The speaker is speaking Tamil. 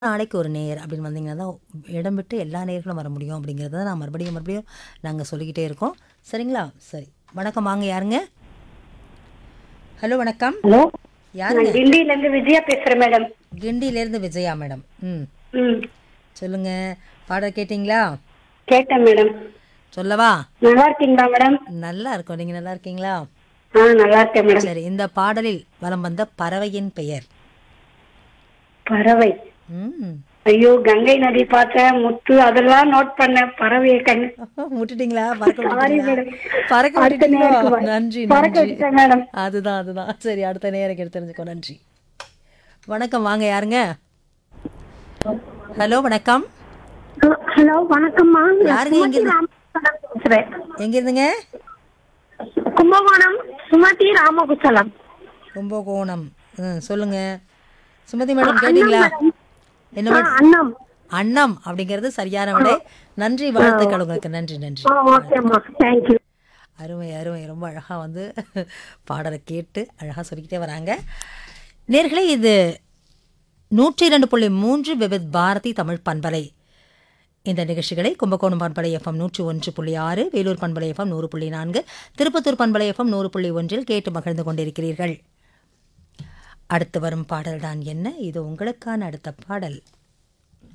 நாளைக்கு ஒரு நேயர் அப்படின்னு வந்தீங்கன்னா தான் இடம் விட்டு எல்லா நேயர்களும் வர முடியும் அப்படிங்கிறத தான் நான் மறுபடியும் மறுபடியும் நாங்கள் சொல்லிக்கிட்டே இருக்கோம் சரிங்களா சரி வணக்கம் வாங்க யாருங்க ஹலோ வணக்கம் ஹலோ யாருங்க நான் கிண்டியில இருந்து விஜயா பேசுறேன் மேடம் கிண்டியிலேருந்து விஜயா மேடம் ம் ம் சொல்லுங்க பாடல் கேட்டிங்களா கேட்டேன் மேடம் சொல்லவா நல்லா இருக்கீங்களா மேடம் நல்லா இருக்கும் நீங்கள் நல்லா இருக்கீங்களா ஆ நல்லா இருக்கேன் மேடம் சரி இந்த பாடலில் வலம் வந்த பறவையின் பெயர் பறவை ம் ஐயோ கங்கை நதி பார்த்தேன் முத்து அதெல்லாம் நோட் பண்ணேன் பறவையை கண் விட்டுட்டீங்களா பறக்க சாரி விட்டுட்டீங்களா மேடம் பறக்க அடுத்த விட்டுட்டீங்களா நேரத்துக்கு வா. நன்றி பறக்க நன்றி விட்டுட்டேன் மேடம் அதுதான் அதுதான் சரி அடுத்த நேரம் எடுத்து தெரிஞ்சுக்கோ நன்றி வணக்கம் வாங்க யாருங்க ஹலோ வணக்கம் ஹலோ வணக்கம்மா யாருங்க இங்க இருந்து? பேசுறேன் எங்க இருந்துங்க கும்பகோணம் சுமதி ராமகுசலம் கும்பகோணம் ம் சொல்லுங்க சுமதி மேடம் கேட்டீங்களா என்ன மேடம் அண்ணம் அண்ணம் அப்படிங்கிறது சரியான விடை நன்றி வாழ்த்துக்கள் உங்களுக்கு நன்றி நன்றி ஓகேம்மா தேங்க்யூ அருமை அருமை ரொம்ப அழகாக வந்து பாடலை கேட்டு அழகாக சொல்லிக்கிட்டே வராங்க நேர்களே இது நூற்றி இரண்டு புள்ளி மூன்று விவித் பாரதி தமிழ் பண்பலை இந்த நிகழ்ச்சிகளை கும்பகோணம் பண்பலை எஃப்எம் நூற்றி ஒன்று புள்ளி ஆறு வேலூர் பண்பலை எஃப்எம் நூறு புள்ளி நான்கு திருப்பத்தூர் பண்பலை எஃப்எம் நூறு புள்ளி ஒன்றில் கேட்டு மகிழ்ந்து கொண்டிருக்கிறீர்கள் அடுத்து வரும் பாடல்தான் என்ன இது உங்களுக்கான அடுத்த பாடல்